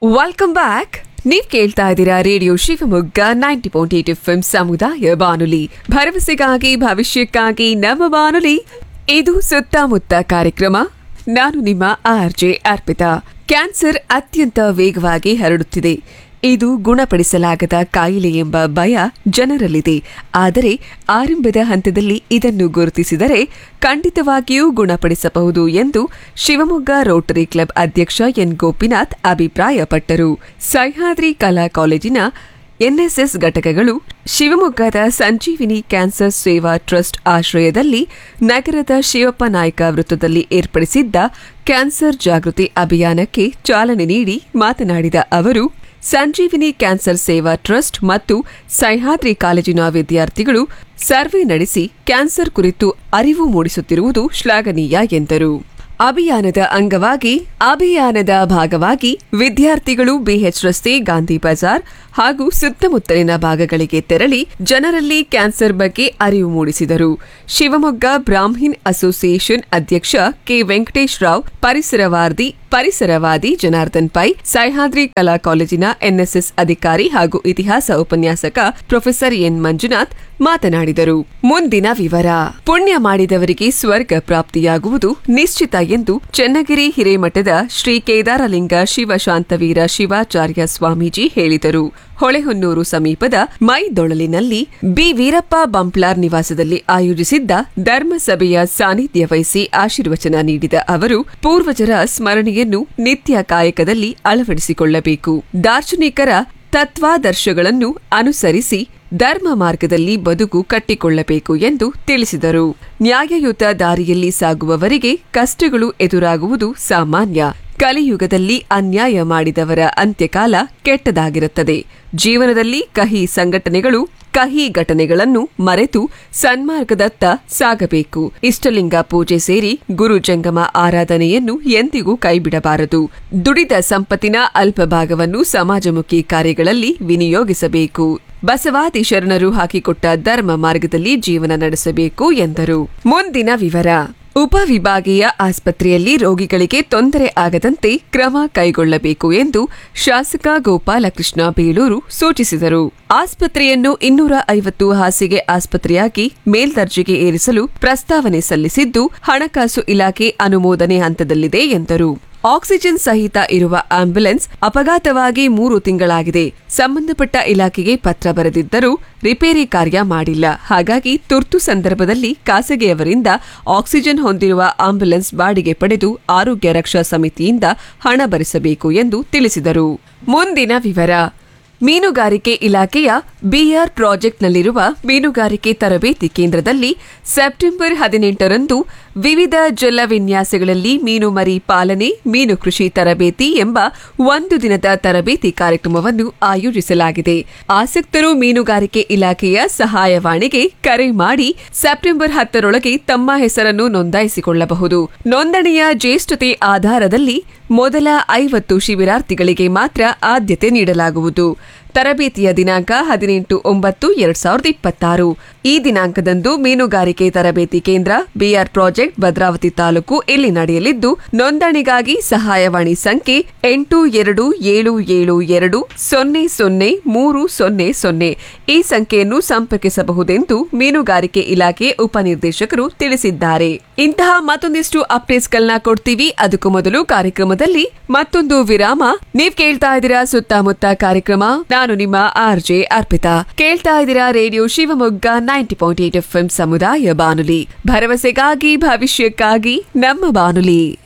welcome back ನೀವ್ ಕೇಳ್ತಾ ಇದ್ದೀರಾ radio Shivamogga ninety point eight F ಸಮುದಾಯ ಬಾನುಲಿ ಭರವಸೆಗಾಗಿ ಭವಿಷ್ಯಕ್ಕಾಗಿ ನಮ್ಮ ಬಾನುಲಿ ಇದು ಸುತ್ತಮುತ್ತ ಕಾರ್ಯಕ್ರಮ ನಾನು ನಿಮ್ಮ ಆರ್ ಜೆ ಅರ್ಪಿತಾ ಕ್ಯಾನ್ಸರ್ ಅತ್ಯಂತ ವೇಗವಾಗಿ ಹರಡುತ್ತಿದೆ ಇದು ಗುಣಪಡಿಸಲಾಗದ ಕಾಯಿಲೆ ಎಂಬ ಭಯ ಜನರಲ್ಲಿದೆ ಆದರೆ ಆರಂಭದ ಹಂತದಲ್ಲಿ ಇದನ್ನು ಗುರುತಿಸಿದರೆ ಖಂಡಿತವಾಗಿಯೂ ಗುಣಪಡಿಸಬಹುದು ಎಂದು ಶಿವಮೊಗ್ಗ ರೋಟರಿ ಕ್ಲಬ್ ಅಧ್ಯಕ್ಷ ಎನ್ ಗೋಪಿನಾಥ್ ಅಭಿಪ್ರಾಯಪಟ್ಟರು ಸಹ್ಯಾದ್ರಿ ಕಲಾ ಕಾಲೇಜಿನ ಎನ್ಎಸ್ಎಸ್ ಘಟಕಗಳು ಶಿವಮೊಗ್ಗದ ಸಂಜೀವಿನಿ ಕ್ಯಾನ್ಸರ್ ಸೇವಾ ಟ್ರಸ್ಟ್ ಆಶ್ರಯದಲ್ಲಿ ನಗರದ ಶಿವಪ್ಪ ನಾಯ್ಕ ವೃತ್ತದಲ್ಲಿ ಏರ್ಪಡಿಸಿದ್ದ ಕ್ಯಾನ್ಸರ್ ಜಾಗೃತಿ ಅಭಿಯಾನಕ್ಕೆ ಚಾಲನೆ ನೀಡಿ ಮಾತನಾಡಿದ ಅವರು ಸಂಜೀವಿನಿ ಕ್ಯಾನ್ಸರ್ ಸೇವಾ ಟ್ರಸ್ಟ್ ಮತ್ತು ಸಹ್ಯಾದ್ರಿ ಕಾಲೇಜಿನ ವಿದ್ಯಾರ್ಥಿಗಳು ಸರ್ವೆ ನಡೆಸಿ ಕ್ಯಾನ್ಸರ್ ಕುರಿತು ಅರಿವು ಮೂಡಿಸುತ್ತಿರುವುದು ಶ್ಲಾಘನೀಯ ಎಂದರು ಅಭಿಯಾನದ ಅಂಗವಾಗಿ ಅಭಿಯಾನದ ಭಾಗವಾಗಿ ವಿದ್ಯಾರ್ಥಿಗಳು ಬಿಎಚ್ ರಸ್ತೆ ಗಾಂಧಿ ಬಜಾರ್ ಹಾಗೂ ಸುತ್ತಮುತ್ತಲಿನ ಭಾಗಗಳಿಗೆ ತೆರಳಿ ಜನರಲ್ಲಿ ಕ್ಯಾನ್ಸರ್ ಬಗ್ಗೆ ಅರಿವು ಮೂಡಿಸಿದರು ಶಿವಮೊಗ್ಗ ಬ್ರಾಹ್ಮಿನ್ ಅಸೋಸಿಯೇಷನ್ ಅಧ್ಯಕ್ಷ ಕೆ ವೆಂಕಟೇಶ್ ರಾವ್ ಪರಿಸರವಾದಿ ಪರಿಸರವಾದಿ ಜನಾರ್ದನ್ ಪೈ ಸಹ್ಯಾದ್ರಿ ಕಲಾ ಕಾಲೇಜಿನ ಎನ್ಎಸ್ಎಸ್ ಅಧಿಕಾರಿ ಹಾಗೂ ಇತಿಹಾಸ ಉಪನ್ಯಾಸಕ ಪ್ರೊಫೆಸರ್ ಎನ್ ಮಂಜುನಾಥ್ ಮಾತನಾಡಿದರು ಮುಂದಿನ ವಿವರ ಪುಣ್ಯ ಮಾಡಿದವರಿಗೆ ಸ್ವರ್ಗ ಪ್ರಾಪ್ತಿಯಾಗುವುದು ನಿಶ್ಚಿತ ಎಂದು ಚನ್ನಗಿರಿ ಹಿರೇಮಠದ ಶ್ರೀ ಕೇದಾರಲಿಂಗ ಶಿವಶಾಂತವೀರ ಶಿವಾಚಾರ್ಯ ಸ್ವಾಮೀಜಿ ಹೇಳಿದರು ಹೊಳೆಹೊನ್ನೂರು ಸಮೀಪದ ಮೈದೊಳಲಿನಲ್ಲಿ ಬಿ ವೀರಪ್ಪ ಬಂಪ್ಲಾರ್ ನಿವಾಸದಲ್ಲಿ ಆಯೋಜಿಸಿದ್ದ ಧರ್ಮಸಭೆಯ ಸಾನ್ನಿಧ್ಯ ವಹಿಸಿ ಆಶೀರ್ವಚನ ನೀಡಿದ ಅವರು ಪೂರ್ವಜರ ಸ್ಮರಣೆಯನ್ನು ನಿತ್ಯ ಕಾಯಕದಲ್ಲಿ ಅಳವಡಿಸಿಕೊಳ್ಳಬೇಕು ದಾರ್ಶನಿಕರ ತತ್ವಾದರ್ಶಗಳನ್ನು ಅನುಸರಿಸಿ ಧರ್ಮ ಮಾರ್ಗದಲ್ಲಿ ಬದುಕು ಕಟ್ಟಿಕೊಳ್ಳಬೇಕು ಎಂದು ತಿಳಿಸಿದರು ನ್ಯಾಯಯುತ ದಾರಿಯಲ್ಲಿ ಸಾಗುವವರಿಗೆ ಕಷ್ಟಗಳು ಎದುರಾಗುವುದು ಸಾಮಾನ್ಯ ಕಲಿಯುಗದಲ್ಲಿ ಅನ್ಯಾಯ ಮಾಡಿದವರ ಅಂತ್ಯಕಾಲ ಕೆಟ್ಟದಾಗಿರುತ್ತದೆ ಜೀವನದಲ್ಲಿ ಕಹಿ ಸಂಘಟನೆಗಳು ಕಹಿ ಘಟನೆಗಳನ್ನು ಮರೆತು ಸನ್ಮಾರ್ಗದತ್ತ ಸಾಗಬೇಕು ಇಷ್ಟಲಿಂಗ ಪೂಜೆ ಸೇರಿ ಗುರು ಜಂಗಮ ಆರಾಧನೆಯನ್ನು ಎಂದಿಗೂ ಕೈಬಿಡಬಾರದು ದುಡಿದ ಸಂಪತ್ತಿನ ಅಲ್ಪ ಭಾಗವನ್ನು ಸಮಾಜಮುಖಿ ಕಾರ್ಯಗಳಲ್ಲಿ ವಿನಿಯೋಗಿಸಬೇಕು ಬಸವಾದಿ ಶರಣರು ಹಾಕಿಕೊಟ್ಟ ಧರ್ಮ ಮಾರ್ಗದಲ್ಲಿ ಜೀವನ ನಡೆಸಬೇಕು ಎಂದರು ಮುಂದಿನ ವಿವರ ಉಪವಿಭಾಗೀಯ ಆಸ್ಪತ್ರೆಯಲ್ಲಿ ರೋಗಿಗಳಿಗೆ ತೊಂದರೆ ಆಗದಂತೆ ಕ್ರಮ ಕೈಗೊಳ್ಳಬೇಕು ಎಂದು ಶಾಸಕ ಗೋಪಾಲಕೃಷ್ಣ ಬೇಲೂರು ಸೂಚಿಸಿದರು ಆಸ್ಪತ್ರೆಯನ್ನು ಇನ್ನೂರ ಐವತ್ತು ಹಾಸಿಗೆ ಆಸ್ಪತ್ರೆಯಾಗಿ ಮೇಲ್ದರ್ಜೆಗೆ ಏರಿಸಲು ಪ್ರಸ್ತಾವನೆ ಸಲ್ಲಿಸಿದ್ದು ಹಣಕಾಸು ಇಲಾಖೆ ಅನುಮೋದನೆ ಹಂತದಲ್ಲಿದೆ ಎಂದರು ಆಕ್ಸಿಜನ್ ಸಹಿತ ಇರುವ ಆಂಬ್ಯುಲೆನ್ಸ್ ಅಪಘಾತವಾಗಿ ಮೂರು ತಿಂಗಳಾಗಿದೆ ಸಂಬಂಧಪಟ್ಟ ಇಲಾಖೆಗೆ ಪತ್ರ ಬರೆದಿದ್ದರೂ ರಿಪೇರಿ ಕಾರ್ಯ ಮಾಡಿಲ್ಲ ಹಾಗಾಗಿ ತುರ್ತು ಸಂದರ್ಭದಲ್ಲಿ ಖಾಸಗಿಯವರಿಂದ ಆಕ್ಸಿಜನ್ ಹೊಂದಿರುವ ಆಂಬ್ಯುಲೆನ್ಸ್ ಬಾಡಿಗೆ ಪಡೆದು ಆರೋಗ್ಯ ರಕ್ಷಾ ಸಮಿತಿಯಿಂದ ಹಣ ಭರಿಸಬೇಕು ಎಂದು ತಿಳಿಸಿದರು ಮುಂದಿನ ವಿವರ ಮೀನುಗಾರಿಕೆ ಇಲಾಖೆಯ ಬಿಆರ್ ಪ್ರಾಜೆಕ್ಟ್ನಲ್ಲಿರುವ ಮೀನುಗಾರಿಕೆ ತರಬೇತಿ ಕೇಂದ್ರದಲ್ಲಿ ಸೆಪ್ಟೆಂಬರ್ ಹದಿನೆಂಟರಂದು ವಿವಿಧ ಜಲ ವಿನ್ಯಾಸಗಳಲ್ಲಿ ಮೀನು ಮರಿ ಪಾಲನೆ ಮೀನು ಕೃಷಿ ತರಬೇತಿ ಎಂಬ ಒಂದು ದಿನದ ತರಬೇತಿ ಕಾರ್ಯಕ್ರಮವನ್ನು ಆಯೋಜಿಸಲಾಗಿದೆ ಆಸಕ್ತರು ಮೀನುಗಾರಿಕೆ ಇಲಾಖೆಯ ಸಹಾಯವಾಣಿಗೆ ಕರೆ ಮಾಡಿ ಸೆಪ್ಟೆಂಬರ್ ಹತ್ತರೊಳಗೆ ತಮ್ಮ ಹೆಸರನ್ನು ನೋಂದಾಯಿಸಿಕೊಳ್ಳಬಹುದು ನೋಂದಣಿಯ ಜ್ಯೇಷ್ಠತೆ ಆಧಾರದಲ್ಲಿ ಮೊದಲ ಐವತ್ತು ಶಿಬಿರಾರ್ಥಿಗಳಿಗೆ ಮಾತ್ರ ಆದ್ಯತೆ ನೀಡಲಾಗುವುದು ತರಬೇತಿಯ ದಿನಾಂಕ ಹದಿನೆಂಟು ಒಂಬತ್ತು ಎರಡ್ ಸಾವಿರದ ಇಪ್ಪತ್ತಾರು ಈ ದಿನಾಂಕದಂದು ಮೀನುಗಾರಿಕೆ ತರಬೇತಿ ಕೇಂದ್ರ ಬಿಆರ್ ಪ್ರಾಜೆಕ್ಟ್ ಭದ್ರಾವತಿ ತಾಲೂಕು ಇಲ್ಲಿ ನಡೆಯಲಿದ್ದು ನೋಂದಣಿಗಾಗಿ ಸಹಾಯವಾಣಿ ಸಂಖ್ಯೆ ಎಂಟು ಎರಡು ಏಳು ಏಳು ಎರಡು ಸೊನ್ನೆ ಸೊನ್ನೆ ಮೂರು ಸೊನ್ನೆ ಸೊನ್ನೆ ಈ ಸಂಖ್ಯೆಯನ್ನು ಸಂಪರ್ಕಿಸಬಹುದೆಂದು ಮೀನುಗಾರಿಕೆ ಇಲಾಖೆ ಉಪನಿರ್ದೇಶಕರು ತಿಳಿಸಿದ್ದಾರೆ ಇಂತಹ ಮತ್ತೊಂದಿಷ್ಟು ಅಪ್ಡೇಟ್ಸ್ಗಳನ್ನ ಕೊಡ್ತೀವಿ ಅದಕ್ಕೂ ಮೊದಲು ಕಾರ್ಯಕ್ರಮದಲ್ಲಿ ಮತ್ತೊಂದು ವಿರಾಮ ನೀವ್ ಕೇಳ್ತಾ ಇದ್ದೀರಾ ಸುತ್ತಮುತ್ತ ಕಾರ್ಯಕ್ರಮ ನಾನು ನಿಮ್ಮ ಆರ್ ಜೆ ಅರ್ಪಿತಾ ಕೇಳ್ತಾ ಇದ್ದೀರಾ radio Shivamogga ninety point eight F ಸಮುದಾಯ ಬಾನುಲಿ ಭರವಸೆಗಾಗಿ ಭವಿಷ್ಯಕ್ಕಾಗಿ ನಮ್ಮ ಬಾನುಲಿ